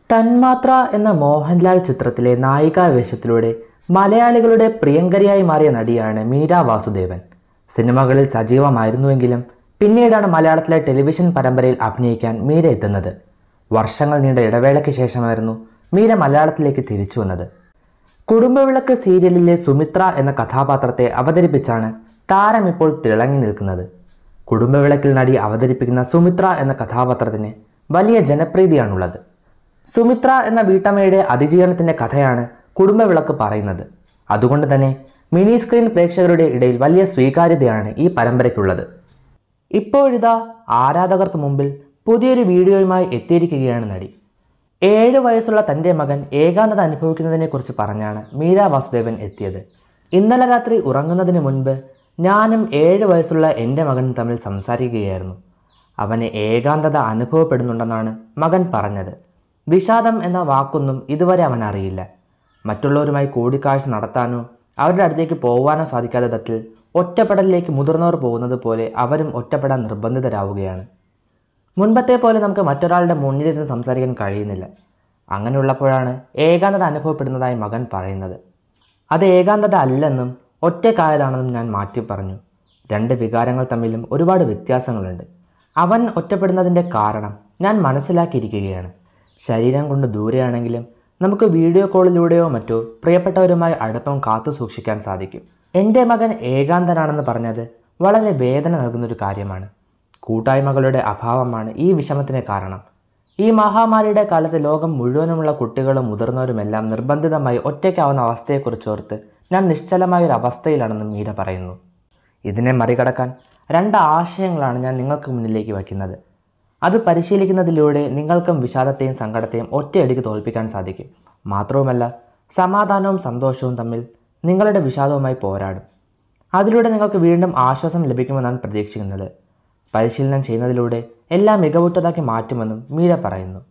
തന്മാത്ര എന്ന മോഹൻലാൽ ചിത്രത്തിലെ നായികാവേശത്തിലൂടെ മലയാളികളുടെ പ്രിയങ്കരിയായി മാറിയ നടിയാണ് മീര വാസുദേവൻ സിനിമകളിൽ സജീവമായിരുന്നുവെങ്കിലും പിന്നീടാണ് മലയാളത്തിലെ ടെലിവിഷൻ പരമ്പരയിൽ അഭിനയിക്കാൻ മീര എത്തുന്നത് വർഷങ്ങൾ നീണ്ട ഇടവേളയ്ക്ക് ശേഷമായിരുന്നു മീര മലയാളത്തിലേക്ക് തിരിച്ചു വന്നത് കുടുംബവിളക്ക് സീരിയലിലെ സുമിത്ര എന്ന കഥാപാത്രത്തെ അവതരിപ്പിച്ചാണ് താരം ഇപ്പോൾ തിളങ്ങി നിൽക്കുന്നത് കുടുംബവിളക്കിൽ നടി അവതരിപ്പിക്കുന്ന സുമിത്ര എന്ന കഥാപാത്രത്തിന് വലിയ ജനപ്രീതിയാണുള്ളത് സുമിത്ര എന്ന വീട്ടമ്മയുടെ അതിജീവനത്തിൻ്റെ കഥയാണ് കുടുംബവിളക്ക് പറയുന്നത് അതുകൊണ്ട് തന്നെ മിനി സ്ക്രീൻ പ്രേക്ഷകരുടെ ഇടയിൽ വലിയ സ്വീകാര്യതയാണ് ഈ പരമ്പരയ്ക്കുള്ളത് ഇപ്പോഴിതാ ആരാധകർക്ക് മുമ്പിൽ പുതിയൊരു വീഡിയോയുമായി എത്തിയിരിക്കുകയാണ് നടി ഏഴ് വയസ്സുള്ള തൻ്റെ മകൻ ഏകാന്തത അനുഭവിക്കുന്നതിനെക്കുറിച്ച് പറഞ്ഞാണ് മീര വാസുദേവൻ എത്തിയത് ഇന്നലെ രാത്രി ഉറങ്ങുന്നതിന് മുൻപ് ഞാനും ഏഴ് വയസ്സുള്ള എൻ്റെ മകനും തമ്മിൽ സംസാരിക്കുകയായിരുന്നു അവന് ഏകാന്തത അനുഭവപ്പെടുന്നുണ്ടെന്നാണ് മകൻ പറഞ്ഞത് വിഷാദം എന്ന വാക്കൊന്നും ഇതുവരെ അവൻ അറിയില്ല മറ്റുള്ളവരുമായി കൂടിക്കാഴ്ച നടത്താനോ അവരുടെ അടുത്തേക്ക് പോകാനോ സാധിക്കാത്ത വിധത്തിൽ ഒറ്റപ്പെടലിലേക്ക് മുതിർന്നവർ പോകുന്നത് പോലെ അവരും ഒറ്റപ്പെടാൻ നിർബന്ധിതരാവുകയാണ് മുൻപത്തെ പോലെ നമുക്ക് മറ്റൊരാളുടെ മുന്നിലിരുന്ന് സംസാരിക്കാൻ കഴിയുന്നില്ല അങ്ങനെയുള്ളപ്പോഴാണ് ഏകാന്തത അനുഭവപ്പെടുന്നതായി മകൻ പറയുന്നത് അത് ഏകാന്തത അല്ലെന്നും ഒറ്റക്കായതാണെന്നും ഞാൻ മാറ്റി പറഞ്ഞു രണ്ട് വികാരങ്ങൾ തമ്മിലും ഒരുപാട് വ്യത്യാസങ്ങളുണ്ട് അവൻ ഒറ്റപ്പെടുന്നതിൻ്റെ കാരണം ഞാൻ മനസ്സിലാക്കിയിരിക്കുകയാണ് ശരീരം കൊണ്ട് ദൂരെയാണെങ്കിലും നമുക്ക് വീഡിയോ കോളിലൂടെയോ മറ്റോ പ്രിയപ്പെട്ടവരുമായി അടുപ്പം കാത്തു സൂക്ഷിക്കാൻ സാധിക്കും എൻ്റെ മകൻ ഏകാന്തനാണെന്ന് പറഞ്ഞത് വളരെ വേദന നൽകുന്നൊരു കാര്യമാണ് കൂട്ടായ്മകളുടെ അഭാവമാണ് ഈ വിഷമത്തിന് കാരണം ഈ മഹാമാരിയുടെ കാലത്ത് ലോകം മുഴുവനുമുള്ള കുട്ടികളും മുതിർന്നവരുമെല്ലാം നിർബന്ധിതമായി ഒറ്റയ്ക്കാവുന്ന അവസ്ഥയെക്കുറിച്ചോർത്ത് ഞാൻ നിശ്ചലമായ ഒരു അവസ്ഥയിലാണെന്ന് മീര പറയുന്നു ഇതിനെ മറികടക്കാൻ രണ്ട് ആശയങ്ങളാണ് ഞാൻ നിങ്ങൾക്ക് മുന്നിലേക്ക് വയ്ക്കുന്നത് അത് പരിശീലിക്കുന്നതിലൂടെ നിങ്ങൾക്കും വിഷാദത്തെയും സങ്കടത്തെയും ഒറ്റയടിക്ക് തോൽപ്പിക്കാൻ സാധിക്കും മാത്രവുമല്ല സമാധാനവും സന്തോഷവും തമ്മിൽ നിങ്ങളുടെ വിഷാദവുമായി പോരാടും അതിലൂടെ നിങ്ങൾക്ക് വീണ്ടും ആശ്വാസം ലഭിക്കുമെന്നാണ് പ്രതീക്ഷിക്കുന്നത് പരിശീലനം ചെയ്യുന്നതിലൂടെ എല്ലാം മികവുറ്റതാക്കി മാറ്റുമെന്നും മീര പറയുന്നു